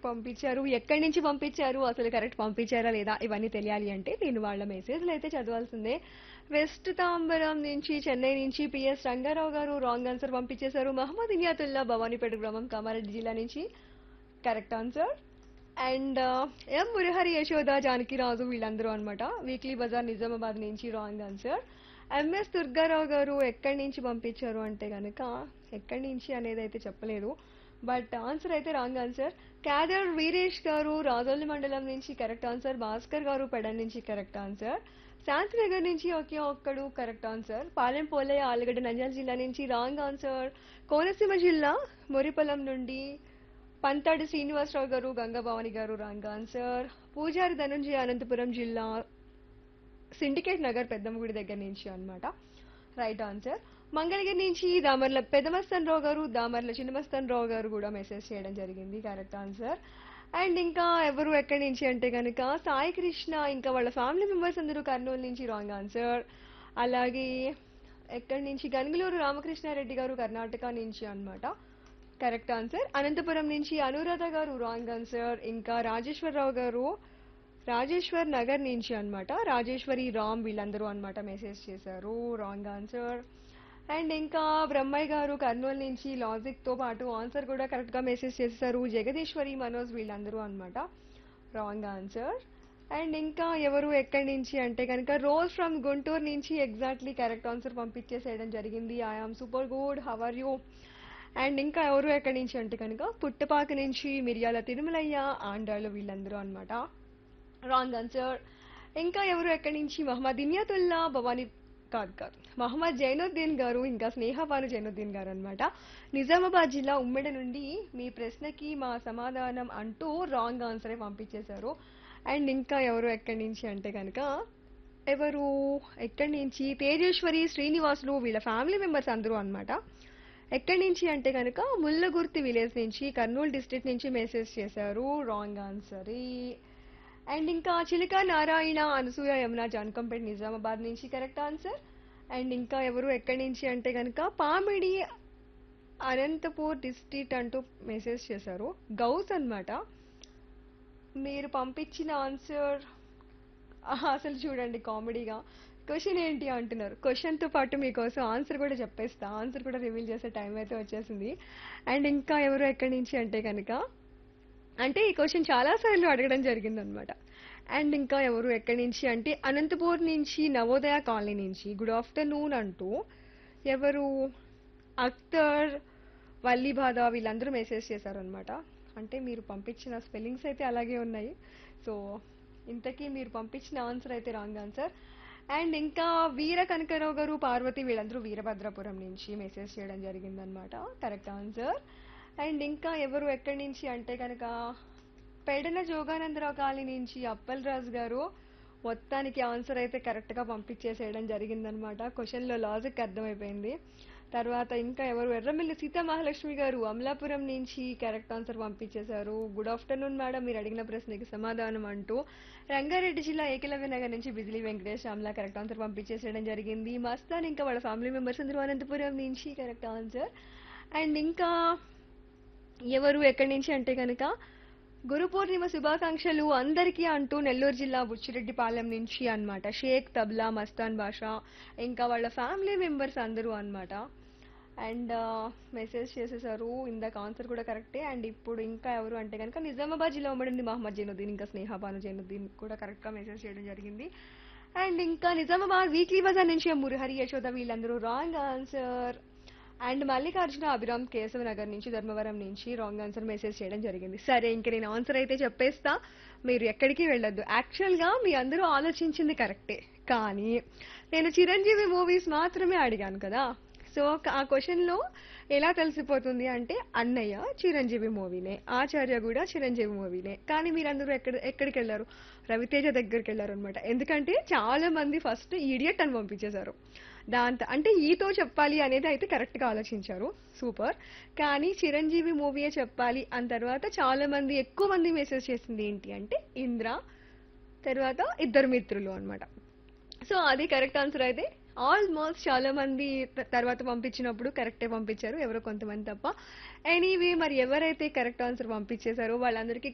పంపించారు ఎక్కడి నుంచి పంపించారు అసలు కరెక్ట్ పంపించారా లేదా ఇవన్నీ తెలియాలి అంటే నేను వాళ్ళ మెసేజ్లు అయితే చదవాల్సిందే వెస్ట్ తాంబరం నుంచి చెన్నై నుంచి పిఎస్ రంగారావు గారు రాంగ్ ఆన్సర్ పంపించేశారు మహమ్మద్ ఇనియాతుల్లా భవానీపేట గ్రామం కామారెడ్డి జిల్లా నుంచి correct answer and M Murahari Yashoda Janakiraju వీళ్ళందరూ అనమాట వీక్లీ బజార్ నిజామాబాద్ నుంచి రాంగ్ ఆన్సర్ ఎంఎస్ దుర్గారావు గారు ఎక్కడి నుంచి పంపించారు అంటే కనుక ఎక్కడి నుంచి అనేది అయితే చెప్పలేదు బట్ ఆన్సర్ అయితే రాంగ్ ఆన్సర్ క్యాదర్ వీరేష్ గారు రాజోలి మండలం నుంచి కరెక్ట్ ఆన్సర్ భాస్కర్ గారు పెడన్ నుంచి కరెక్ట్ ఆన్సర్ శాంతినగర్ నుంచి ఒకే ఒక్కడు కరెక్ట్ ఆన్సర్ పాలెం పోలయ్య ఆలగడ్డ నంద్యాల జిల్లా నుంచి రాంగ్ ఆన్సర్ కోనసీమ జిల్లా మొరిపొలం నుండి పంతాడి శ్రీనివాసరావు గారు గంగాభవాని గారు రాంగ్ ఆన్సర్ పూజారి ధనుంజయ అనంతపురం జిల్లా సిండికేట్ నగర్ పెద్దమ్మగుడి దగ్గర నుంచి అన్నమాట రైట్ ఆన్సర్ మంగళగిరి నుంచి దామర్ల పెదమస్తన్ రావు గారు దామర్ల చిన్నమస్తన్ రావు గారు కూడా మెసేజ్ చేయడం జరిగింది కరెక్ట్ ఆన్సర్ అండ్ ఇంకా ఎవరు ఎక్కడి నుంచి అంటే కనుక సాయి కృష్ణ ఇంకా వాళ్ళ ఫ్యామిలీ మెంబర్స్ అందరూ కర్నూలు నుంచి రాంగ్ ఆన్సర్ అలాగే ఎక్కడి నుంచి గనుగులూరు రామకృష్ణారెడ్డి గారు కర్ణాటక నుంచి అన్నమాట కరెక్ట్ ఆన్సర్ అనంతపురం నుంచి అనురాధ గారు రాంగ్ ఆన్సర్ ఇంకా రాజేశ్వరరావు గారు రాజేశ్వర్ నగర్ నుంచి అన్నమాట రాజేశ్వరి రామ్ వీళ్ళందరూ అన్నమాట మెసేజ్ చేశారు రాంగ్ ఆన్సర్ అండ్ ఇంకా బ్రహ్మయ్య గారు కర్నూలు నుంచి లాజిక్ తో పాటు ఆన్సర్ కూడా కరెక్ట్ గా మెసేజ్ చేశారు జగదీశ్వరి మనోజ్ వీళ్ళందరూ అన్నమాట రాంగ్ ఆన్సర్ అండ్ ఇంకా ఎవరు ఎక్కడి నుంచి అంటే కనుక రోజ్ ఫ్రమ్ గుంటూరు నుంచి ఎగ్జాక్ట్లీ కరెక్ట్ ఆన్సర్ పంపించేసేయడం జరిగింది I am super good how are you and ఇంకా ఎవరు ఎక్కడి నుంచి అంటే కనుక పుట్టపాక నుంచి మిరియాల తిరుమలయ్య ఆంధ్రాలో వీళ్ళందరూ అన్నమాట రాంగ్ ఆన్సర్ ఇంకా ఎవరు ఎక్కడి నుంచి మహమ్మద్ ఇనియతుల్లా భవానీ కాదు కాదు మహమ్మద్ జైనుద్దీన్ గారు ఇంకా స్నేహపాను జైనుద్దీన్ గారు అన్నమాట నిజామాబాద్ జిల్లా ఉమ్మెడ నుండి మీ ప్రశ్నకి మా సమాధానం అంటూ రాంగ్ ఆన్సరే పంపించేశారు అండ్ ఇంకా ఎవరు ఎక్కడి నుంచి అంటే కనుక ఎవరు ఎక్కడి నుంచి తేజేశ్వరి శ్రీనివాసులు వీళ్ళ ఫ్యామిలీ మెంబర్స్ అందరూ అన్నమాట ఎక్కడి నుంచి అంటే కనుక ముల్లగుర్తి విలేజ్ నుంచి కర్నూలు డిస్ట్రిక్ట్ నుంచి మెసేజ్ చేశారు రాంగ్ ఆన్సర్ అండ్ ఇంకా చిలక నారాయణ అనసూయ యమున జాన్కంపేట్ నిజామాబాద్ నుంచి కరెక్ట్ ఆన్సర్ అండ్ ఇంకా ఎవరు ఎక్కడి నుంచి అంటే కనుక పామిడి అనంతపూర్ డిస్ట్రిక్ట్ అంటూ మెసేజ్ చేశారు గౌస్ అన్నమాట మీరు పంపించిన ఆన్సర్ అసలు చూడండి కామెడీగా క్వశ్చన్ ఏంటి అంటున్నారు క్వశ్చన్ తో పాటు మీకోసం ఆన్సర్ కూడా చెప్పేస్తా ఆన్సర్ కూడా రివీల్ చేసే టైం అయితే వచ్చేసింది అండ్ ఇంకా ఎవరు ఎక్కడి నుంచి అంటే కనుక అంటే ఈ క్వశ్చన్ చాలా సార్లు అడగడం జరిగింది అనమాట అండ్ ఇంకా ఎవరు ఎక్కడి నుంచి అంటే అనంతపూర్ నుంచి నవోదయ కాలనీ నుంచి గుడ్ ఆఫ్టర్నూన్ అంటూ ఎవరు అఖ్తర్ వల్లీబాధ వీళ్ళందరూ మెసేజ్ చేశారనమాట అంటే మీరు పంపించిన స్పెల్లింగ్స్ అయితే అలాగే ఉన్నాయి సో ఇంతకీ మీరు పంపించిన ఆన్సర్ అయితే రాంగ్ ఆన్సర్ అండ్ ఇంకా వీర కనకరావు గారు పార్వతి వీళ్ళందరూ వీరభద్రపురం నుంచి మెసేజ్ చేయడం జరిగిందనమాట కరెక్ట్ ఆన్సర్ అండ్ ఇంకా ఎవరు ఎక్కడి నుంచి అంటే కనుక పెడన జోగానందరావు కాలనీ నుంచి అప్పల్ రాజు గారు మొత్తానికి ఆన్సర్ అయితే కరెక్ట్గా పంపించేసేయడం జరిగిందనమాట క్వశ్చన్లో లాజిక్ అర్థమైపోయింది తర్వాత ఇంకా ఎవరు ఎర్రమిల్లి సీతా మహాలక్ష్మి గారు అమలాపురం నుంచి కరెక్ట్ ఆన్సర్ పంపించేశారు గుడ్ ఆఫ్టర్నూన్ మేడం మీరు అడిగిన ప్రశ్నకి సమాధానం అంటూ రంగారెడ్డి జిల్లా ఏకలవ్య నగర్ నుంచి బిజిలీ వెంకటేష్ అమలా కరెక్ట్ ఆన్సర్ పంపించేసేయడం జరిగింది మస్తాన్ ఇంకా వాళ్ళ ఫ్యామిలీ మెంబర్స్ అందరూ అనంతపురం నుంచి కరెక్ట్ ఆన్సర్ అండ్ ఇంకా ఎవరు ఎక్కడి నుంచి అంటే కనుక గురు పూర్ణిమ శుభాకాంక్షలు అందరికీ అంటూ నెల్లూరు జిల్లా బుచ్చిరెడ్డిపాలెం నుంచి అన్నమాట షేక్ తబ్లా మస్తాన్ బాషా ఇంకా వాళ్ళ ఫ్యామిలీ మెంబర్స్ అందరూ అన్నమాట అండ్ మెసేజ్ చేసేసారు ఇందాక ఆన్సర్ కూడా కరెక్టే అండ్ ఇప్పుడు ఇంకా ఎవరు అంటే కనుక నిజామాబాద్ జిల్లా ఉమ్మడింది మహమ్మద్ జైనుద్దీన్ ఇంకా స్నేహబాను జైనుద్దీన్ కూడా కరెక్ట్గా మెసేజ్ చేయడం జరిగింది అండ్ ఇంకా నిజామాబాద్ వీక్లీ బజార్ నుంచి మురహరి యశోద వీళ్ళందరూ wrong answer and Mallikarjuna Abhiram Keshava Nagar నుంచి ధర్మవరం నుంచి రాంగ్ ఆన్సర్ మెసేజ్ చేయడం జరిగింది సరే ఇంక నేను ఆన్సర్ అయితే చెప్పేస్తా మీరు ఎక్కడికి వెళ్ళొద్దు యాక్చువల్గా మీ అందరూ ఆలోచించింది కరెక్టే కానీ నేను చిరంజీవి మూవీస్ మాత్రమే అడిగాను కదా సో ఆ క్వశ్చన్లో ఎలా తెలిసిపోతుంది అంటే అన్నయ్య చిరంజీవి మూవీనే ఆచార్య కూడా చిరంజీవి మూవీనే కానీ మీరందరూ ఎక్కడ ఎక్కడికి వెళ్ళారు రవితేజ దగ్గరికి వెళ్ళారు అనమాట ఎందుకంటే చాలా మంది ఫస్ట్ ఈడియట్ అని పంపించేశారు దాంతో అంటే ఈతో చెప్పాలి అనేది అయితే కరెక్ట్గా ఆలోచించారు సూపర్ కానీ చిరంజీవి మూవీయే చెప్పాలి అని తర్వాత చాలా మంది ఎక్కువ మంది మెసేజ్ చేసింది ఏంటి అంటే ఇంద్ర తర్వాత ఇద్దరు మిత్రులు అన్నమాట సో అది కరెక్ట్ ఆన్సర్ అయితే ఆల్మోస్ట్ చాలా మంది త- తర్వాత పంపించినప్పుడు కరెక్టే పంపించారు ఎవరో కొంతమంది తప్ప ఎనీవే మరి ఎవరైతే కరెక్ట్ ఆన్సర్ పంపించేశారో వాళ్ళందరికీ